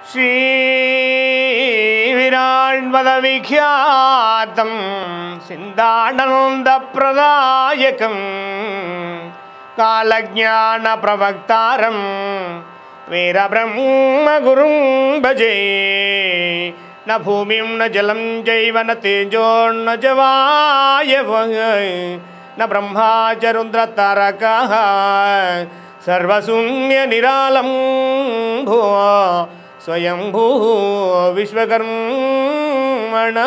శ్రీవిరాణ్వదవిఖ్యాతం సిందానందప్రదాయకం కాలజ్ఞానప్రవక్తారం వీరబ్రహ్మగురుం భజే న భూమిం న జలం చైవ న తేజోన్న జవాయవ న బ్రహ్మా చ రుద్రతారకः సర్వశూన్య నిరాళం భూ స్వయంభూ విశ్వకర్మణ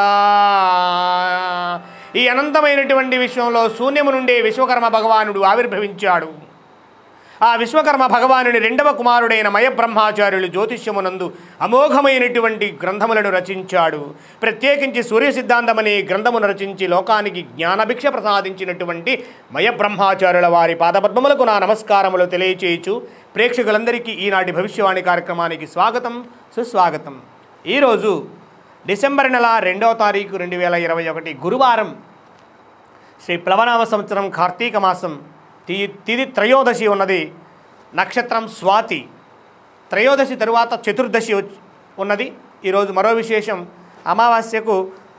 ఈ అనంతమైనటువంటి విశ్వంలో శూన్యము నుండే విశ్వకర్మ భగవానుడు ఆవిర్భవించాడు ఆ విశ్వకర్మ భగవానుని రెండవ కుమారుడైన మయబ్రహ్మాచార్యులు జ్యోతిష్యమునందు అమోఘమైనటువంటి గ్రంథములను రచించాడు ప్రత్యేకించి సూర్య సిద్ధాంతం అనే గ్రంథమును రచించి లోకానికి జ్ఞానభిక్ష ప్రసాదించినటువంటి మయబ్రహ్మాచార్యుల వారి పాదపద్మములకు నా నమస్కారములు తెలియచేయచు ప్రేక్షకులందరికీ ఈనాటి భవిష్యవాణి కార్యక్రమానికి స్వాగతం సుస్వాగతం ఈరోజు డిసెంబర్ నెల రెండవ తారీఖు రెండు వేల ఇరవై ఒకటి గురువారం శ్రీ ప్లవనామ సంవత్సరం కార్తీక మాసం తి తిది త్రయోదశి ఉన్నది నక్షత్రం స్వాతి త్రయోదశి తరువాత చతుర్దశి వచ్చి- ఉన్నది ఈరోజు మరో విశేషం అమావాస్యకు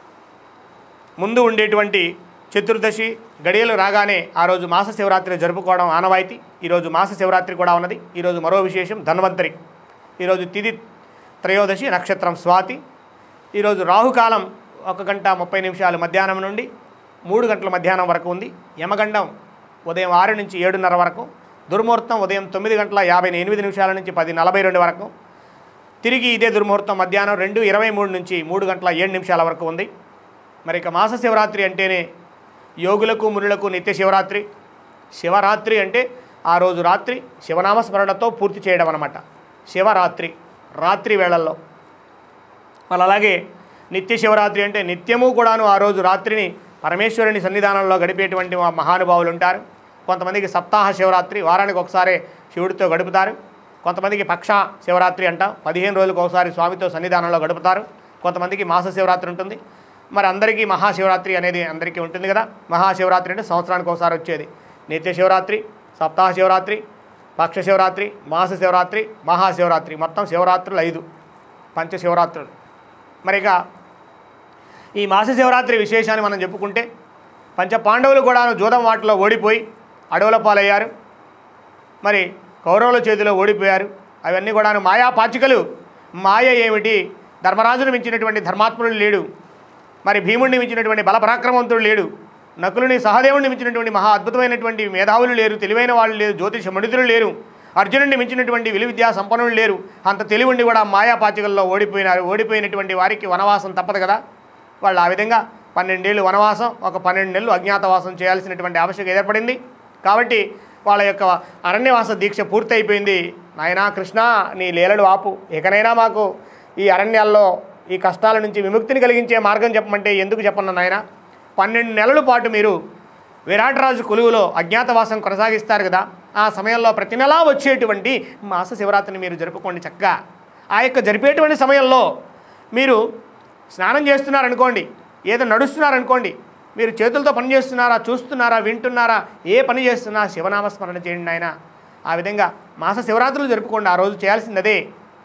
ముందు ఉండేటువంటి చతుర్దశి గడియలు రాగానే ఆ రోజు మాస శివరాత్రి జరుపుకోవడం ఆనవాయితీ ఈరోజు మాస శివరాత్రి కూడా ఉన్నది ఈరోజు మరో విశేషం ధన్వంతరి ఈరోజు తిది త్రయోదశి నక్షత్రం స్వాతి ఈరోజు రాహుకాలం ఒక గంట ముప్పై నిమిషాలు మధ్యాహ్నం నుండి మూడు గంటల మధ్యాహ్నం వరకు ఉంది యమగండం ఉదయం ఆరు నుంచి ఏడున్నర వరకు దుర్ముహూర్తం ఉదయం తొమ్మిది గంటల యాభై ఎనిమిది నిమిషాల నుంచి పది నలభై రెండు వరకు తిరిగి ఇదే దుర్ముహూర్తం మధ్యాహ్నం రెండు ఇరవై మూడు నుంచి మూడు గంటల ఏడు నిమిషాల వరకు ఉంది మరి ఇక మాస శివరాత్రి అంటేనే యోగులకు మునులకు నిత్య శివరాత్రి శివరాత్రి అంటే ఆ రోజు రాత్రి శివనామ స్మరణతో పూర్తి చేయడం అనమాట శివరాత్రి రాత్రి వేళల్లో వాళ్ళు అలాగే నిత్య శివరాత్రి అంటే నిత్యము కూడాను ఆ రోజు రాత్రిని పరమేశ్వరుని సన్నిధానంలో గడిపేటువంటి మా మహానుభావులు ఉంటారు కొంతమందికి సప్తాహ శివరాత్రి వారానికి ఒకసారి శివుడితో గడుపుతారు కొంతమందికి పక్ష శివరాత్రి అంటాం పదిహేను రోజులకు ఒకసారి స్వామితో సన్నిధానంలో గడుపుతారు కొంతమందికి మాస శివరాత్రి ఉంటుంది మరి అందరికీ మహాశివరాత్రి అనేది అందరికీ ఉంటుంది కదా మహాశివరాత్రి అంటే సంవత్సరానికి ఒకసారి వచ్చేది నిత్య శివరాత్రి సప్తాహ శివరాత్రి పక్ష శివరాత్రి మాస శివరాత్రి మహాశివరాత్రి మొత్తం శివరాత్రులు ఐదు పంచ శివరాత్రులు మరి ఇక ఈ మాస శివరాత్రి విశేషాన్ని మనం చెప్పుకుంటే పంచ పాండవులు కూడా జూదం వాటిలో ఓడిపోయి అడవుల పాలయ్యారు మరి కౌరవుల చేతిలో ఓడిపోయారు అవన్నీ కూడా మాయా పాచికలు మాయ ఏమిటి ధర్మరాజును మించినటువంటి ధర్మాత్ముడు లేడు మరి భీముడిని మించినటువంటి బలపరాక్రమవంతుడు లేడు నకులుని సహదేవుడిని మించినటువంటి మహా అద్భుతమైనటువంటి మేధావులు లేరు తెలివైన వాళ్ళు లేరు జ్యోతిష పండితులు లేరు అర్జునుడిని మించినటువంటి విలు విద్యా సంపన్నులు లేరు అంత తెలివుండి కూడా మాయా పాచికల్లో ఓడిపోయినారు ఓడిపోయినటువంటి వారికి వనవాసం తప్పదు కదా వాళ్ళు ఆ విధంగా పన్నెండేళ్ళు వనవాసం ఒక పన్నెండు నెలలు అజ్ఞాతవాసం చేయాల్సినటువంటి ఆవశ్యకత ఏర్పడింది కాబట్టి వాళ్ళ యొక్క అరణ్యవాస దీక్ష పూర్తయిపోయింది నాయనా కృష్ణ నీ లీలలు ఆపు ఇకనైనా మాకు ఈ అరణ్యాల్లో ఈ కష్టాల నుంచి విముక్తిని కలిగించే మార్గం చెప్పమంటే ఎందుకు చెప్పను నాయన పన్నెండు నెలల పాటు మీరు విరాటరాజు కొలువులో అజ్ఞాతవాసం కొనసాగిస్తారు కదా ఆ సమయంలో ప్రతి నెలా వచ్చేటువంటి మాస శివరాత్రిని మీరు జరుపుకోండి చక్కగా ఆ యొక్క జరిపేటువంటి సమయంలో మీరు స్నానం చేస్తున్నారనుకోండి ఏదో నడుస్తున్నారనుకోండి మీరు చేతులతో పని చేస్తున్నారా చూస్తున్నారా వింటున్నారా ఏ పని చేస్తున్నా శివనామస్మరణ చేయండి ఆయన ఆ విధంగా మాస శివరాత్రులు జరుపుకోండి ఆ రోజు చేయాల్సింది అదే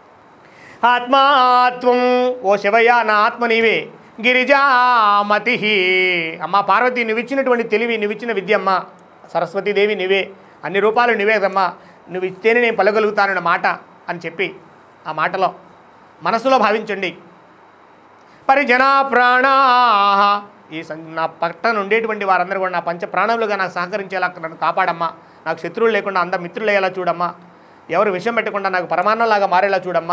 ఆత్మాత్వం ఓ శివయ్య నా ఆత్మ నీవే గిరిజామతి అమ్మ పార్వతి నువ్విచ్చినటువంటి తెలివి నువ్విచ్చిన విద్య అమ్మ సరస్వతీదేవి నీవే అన్ని రూపాలు నీవేదమ్మా నువ్వు ఇస్తేనే నేను పలగలుగుతానన్న మాట అని చెప్పి ఆ మాటలో మనసులో భావించండి పరిజన ప్రాణా ఈ సం- నా పక్కన ఉండేటువంటి వారందరూ కూడా నా పంచ ప్రాణములుగా నాకు సహకరించేలా నన్ను కాపాడమ్మా నాకు శత్రువులు లేకుండా అందరు మిత్రులు అయ్యేలా చూడమ్మా ఎవరు విషం పెట్టకుండా నాకు పరమాన్నంలాగా మారేలా చూడమ్మా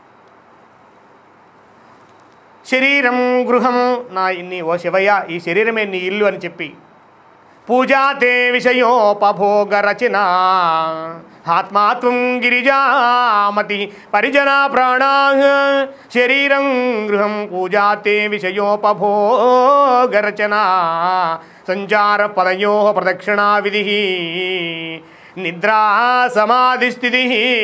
శరీరం గృహం నా నీ ఓ శివయ్య ఈ శరీరమే నీ ఇల్లు అని చెప్పి పూజా తే విషయోపభోగ రచన ఆత్మాత్వం గిరిజామతి పరిజన ప్రాణా శరీరం గృహం పూజా తే విషయోపభోగ రచన సంచార పదయో ప్రదక్షిణా విధి నిద్రా సమాధిస్థితి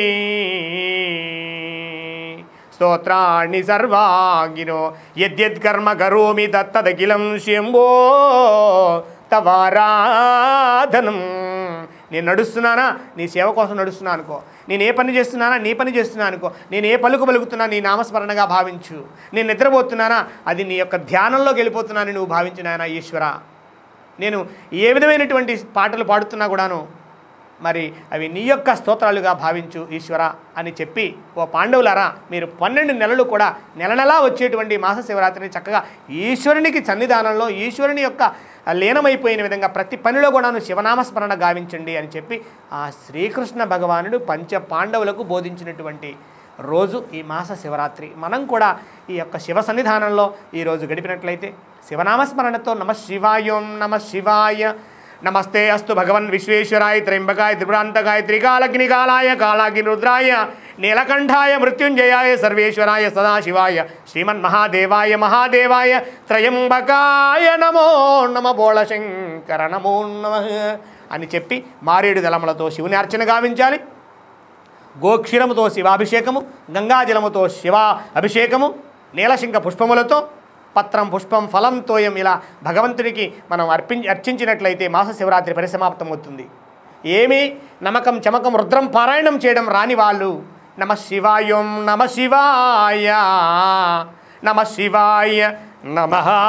స్తోత్రాణి సర్వాంగినో యద్యత్కర్మ కరోమి తత్తదఖిలం శంభో తవారాధనం నేను నడుస్తున్నానా నీ సేవ కోసం నడుస్తున్నా అనుకో నేను ఏ పని చేస్తున్నానా నీ పని చేస్తున్నా అనుకో నేను ఏ పలుకు పలుకుతున్నా నీ నామస్మరణగా భావించు నేను నిద్రపోతున్నానా అది నీ యొక్క ధ్యానంలోకి వెళ్ళిపోతున్నానని నువ్వు భావించు నాయన ఈశ్వర నేను ఏ విధమైనటువంటి పాటలు పాడుతున్నా కూడాను మరి అవి నీ యొక్క స్తోత్రాలుగా భావించు ఈశ్వర అని చెప్పి ఓ పాండవులారా మీరు పన్నెండు నెలలు కూడా నెల నెలా వచ్చేటువంటి మాస శివరాత్రిని చక్కగా ఈశ్వరునికి సన్నిధానంలో ఈశ్వరుని యొక్క లీనమైపోయిన విధంగా ప్రతి పనిలో కూడాను శివనామస్మరణ గావించండి అని చెప్పి ఆ శ్రీకృష్ణ భగవానుడు పంచ పాండవులకు బోధించినటువంటి రోజు ఈ మాస శివరాత్రి మనం కూడా ఈ యొక్క శివ సన్నిధానంలో ఈరోజు గడిపినట్లయితే శివనామస్మరణతో నమ శివాయోం నమ శివాయ నమస్తే అస్తు భగవన్ విశ్వేశ్వరాయ త్ర్యంబకాయ త్రిపురాంతకాయ త్రికాలగ్నికాలాయ కాలాగ్ని రుద్రాయ నీలకంఠాయ మృత్యుంజయాయ సర్వేశ్వరాయ సదాశివాయ శ్రీమన్మహాదేవాయ మహాదేవాయ త్రయంబకాయ నమో నమ బోళశంకర నమో నమ అని చెప్పి మారేడు దళములతో శివుని అర్చన గావించాలి గోక్షీరముతో శివాభిషేకము గంగాజలముతో శివ అభిషేకము నీలశంక పుష్పములతో పత్రం పుష్పం ఫలం తోయం ఇలా భగవంతుడికి మనం అర్పి అర్చించినట్లయితే మాస శివరాత్రి పరిసమాప్తమవుతుంది ఏమి నమకం చమకం రుద్రం పారాయణం చేయడం రాని వాళ్ళు నమ శివాయం నమ శివాయ నమ శివాయ నమ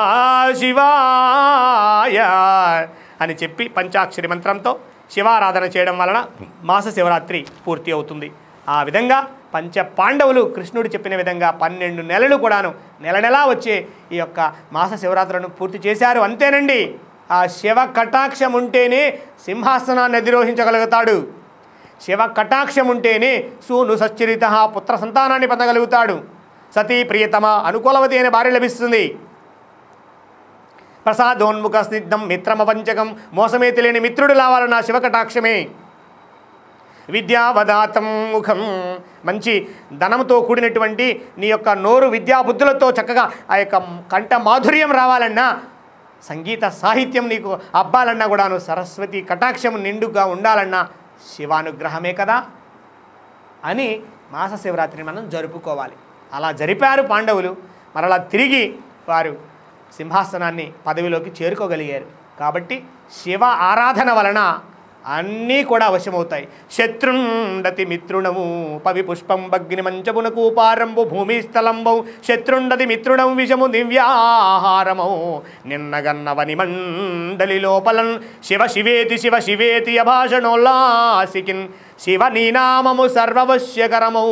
శివాయ అని చెప్పి పంచాక్షరి మంత్రంతో శివారాధన చేయడం వలన మాస శివరాత్రి పూర్తి అవుతుంది ఆ విధంగా పంచ పాండవులు కృష్ణుడు చెప్పిన విధంగా పన్నెండు నెలలు కూడాను నెల నెలా వచ్చే ఈ యొక్క మాస శివరాత్రులను పూర్తి చేశారు అంతేనండి ఆ శివ కటాక్షం ఉంటేనే సింహాసనాన్ని అధిరోహించగలుగుతాడు శివ కటాక్షం ఉంటేనే సూను సచ్చరిత పుత్ర సంతానాన్ని పొందగలుగుతాడు సతీ ప్రియతమ అనుకూలవతి అనే భార్య లభిస్తుంది ప్రసాదోన్ముఖ స్నిగ్ధం మిత్రమవంచకం మోసమే తెలియని మిత్రుడు లావాలన్న శివకటాక్షమే విద్యావదాతం ముఖం మంచి ధనంతో కూడినటువంటి నీ యొక్క నోరు విద్యాబుద్ధులతో చక్కగా ఆ యొక్క కంఠ మాధుర్యం రావాలన్నా సంగీత సాహిత్యం నీకు అబ్బాలన్నా కూడాను సరస్వతి కటాక్షం నిండుగా ఉండాలన్నా శివానుగ్రహమే కదా అని మాస శివరాత్రిని మనం జరుపుకోవాలి అలా జరిపారు పాండవులు మరలా తిరిగి వారు సింహాసనాన్ని పదవిలోకి చేరుకోగలిగారు కాబట్టి శివ ఆరాధన వలన అన్నీ కూడా వశమవుతాయి శత్రుండతి మిత్రుణము పవి పుష్పం భగ్ని మంచమునకు పారంబు భూమి స్థలంబౌ శత్రుండతి మిత్రుడం విషము దివ్యాహారమౌ నిన్నగన్నవని మండలి లోపలన్ శివ శివేతి శివ శివేతి అభాషణోల్లాసికిన్ శివ నీనామము సర్వవశ్యకరమౌ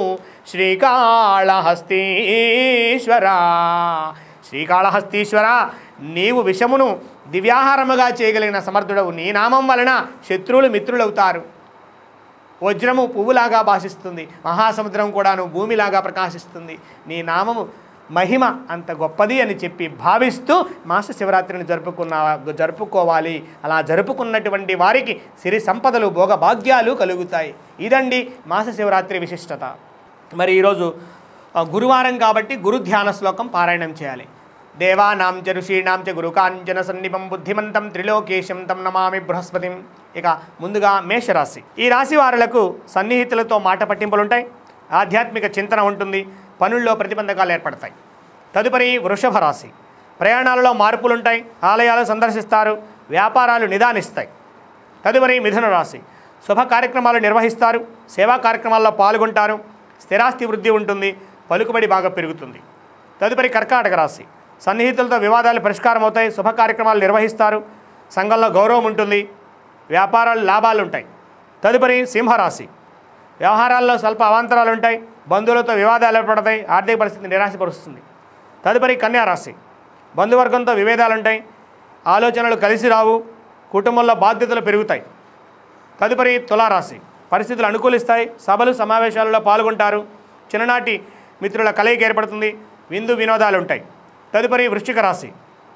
శ్రీకాళహస్తీశ్వర శ్రీకాళహస్తీశ్వర నీవు విషమును దివ్యాహారముగా చేయగలిగిన సమర్థుడవు నీ నామం వలన శత్రువులు మిత్రులవుతారు వజ్రము పువ్వులాగా భాషిస్తుంది మహాసముద్రం కూడాను భూమిలాగా ప్రకాశిస్తుంది నీ నామము మహిమ అంత గొప్పది అని చెప్పి భావిస్తూ మాస శివరాత్రిని జరుపుకున్న జరుపుకోవాలి అలా జరుపుకున్నటువంటి వారికి సిరి సంపదలు భోగభాగ్యాలు కలుగుతాయి ఇదండి మాస శివరాత్రి విశిష్టత మరి ఈరోజు ఆ, గురువారం కాబట్టి గురు ధ్యాన శ్లోకం పారాయణం చేయాలి దేవానాం చ ఋషీణాం చ గురుకాంచన సన్నిపం బుద్ధిమంతం త్రిలోకేశం తం నమామి బృహస్పతిం ఇక ముందుగా మేషరాశి ఈ రాశి వారులకు సన్నిహితులతో మాట పట్టింపులుంటాయి ఆధ్యాత్మిక చింతన ఉంటుంది పనుల్లో ప్రతిబంధకాలు ఏర్పడతాయి తదుపరి వృషభ రాశి ప్రయాణాలలో మార్పులుంటాయి ఆలయాలు సందర్శిస్తారు వ్యాపారాలు నిదానిస్తాయి తదుపరి మిథున రాశి శుభ కార్యక్రమాలు నిర్వహిస్తారు సేవా కార్యక్రమాల్లో పాల్గొంటారు స్థిరాస్తి వృద్ధి ఉంటుంది పలుకుబడి బాగా పెరుగుతుంది తదుపరి కర్కాటక రాశి సన్నిహితులతో వివాదాలు పరిష్కారం అవుతాయి శుభ కార్యక్రమాలు నిర్వహిస్తారు సంఘంలో గౌరవం ఉంటుంది వ్యాపారాలు లాభాలు ఉంటాయి తదుపరి సింహరాశి వ్యవహారాల్లో స్వల్ప అవాంతరాలు ఉంటాయి బంధువులతో వివాదాలు ఏర్పడతాయి ఆర్థిక పరిస్థితి నిరాశపరుస్తుంది తదుపరి కన్యారాశి బంధువర్గంతో విభేదాలు ఉంటాయి ఆలోచనలు కలిసి రావు కుటుంబంలో బాధ్యతలు పెరుగుతాయి తదుపరి తులారాశి పరిస్థితులు అనుకూలిస్తాయి సభలు సమావేశాలలో పాల్గొంటారు చిన్ననాటి మిత్రుల కలయిక ఏర్పడుతుంది విందు వినోదాలు ఉంటాయి తదుపరి వృశ్చిక రాశి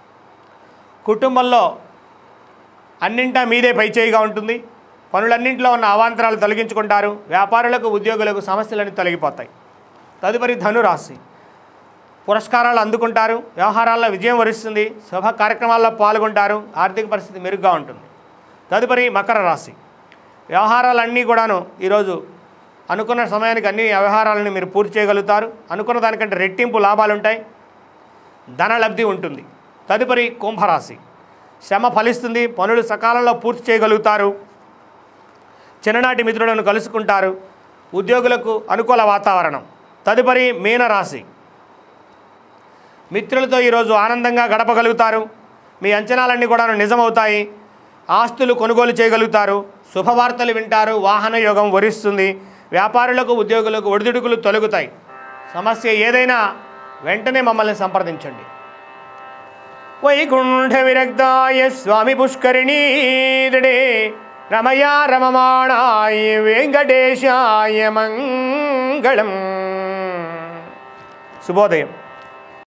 కుటుంబంలో అన్నింటా మీదే పైచేయిగా ఉంటుంది పనులన్నింటిలో ఉన్న అవాంతరాలు తొలగించుకుంటారు వ్యాపారులకు ఉద్యోగులకు సమస్యలన్నీ తొలగిపోతాయి తదుపరి ధనురాశి పురస్కారాలు అందుకుంటారు వ్యవహారాల్లో విజయం వరిస్తుంది శుభ కార్యక్రమాల్లో పాల్గొంటారు ఆర్థిక పరిస్థితి మెరుగ్గా ఉంటుంది తదుపరి మకర రాశి వ్యవహారాలన్నీ కూడాను ఈరోజు అనుకున్న సమయానికి అన్ని వ్యవహారాలను మీరు పూర్తి చేయగలుగుతారు అనుకున్న దానికంటే రెట్టింపు లాభాలు ఉంటాయి ధన లబ్ధి ఉంటుంది తదుపరి కుంభరాశి శ్రమ ఫలిస్తుంది పనులు సకాలంలో పూర్తి చేయగలుగుతారు చిన్ననాటి మిత్రులను కలుసుకుంటారు ఉద్యోగులకు అనుకూల వాతావరణం తదుపరి మీనరాశి మిత్రులతో ఈరోజు ఆనందంగా గడపగలుగుతారు మీ అంచనాలన్నీ కూడా నిజమవుతాయి ఆస్తులు కొనుగోలు చేయగలుగుతారు శుభవార్తలు వింటారు వాహన యోగం వరిస్తుంది వ్యాపారులకు ఉద్యోగులకు ఒడిదుడుకులు తొలగుతాయి సమస్య ఏదైనా వెంటనే మమ్మల్ని సంప్రదించండి వైకుంఠ విరక్తాయ స్వామి పుష్కరిణీడే రమయా రమమాణాయ వెంకటేశాయ మంగళం శుభోదయం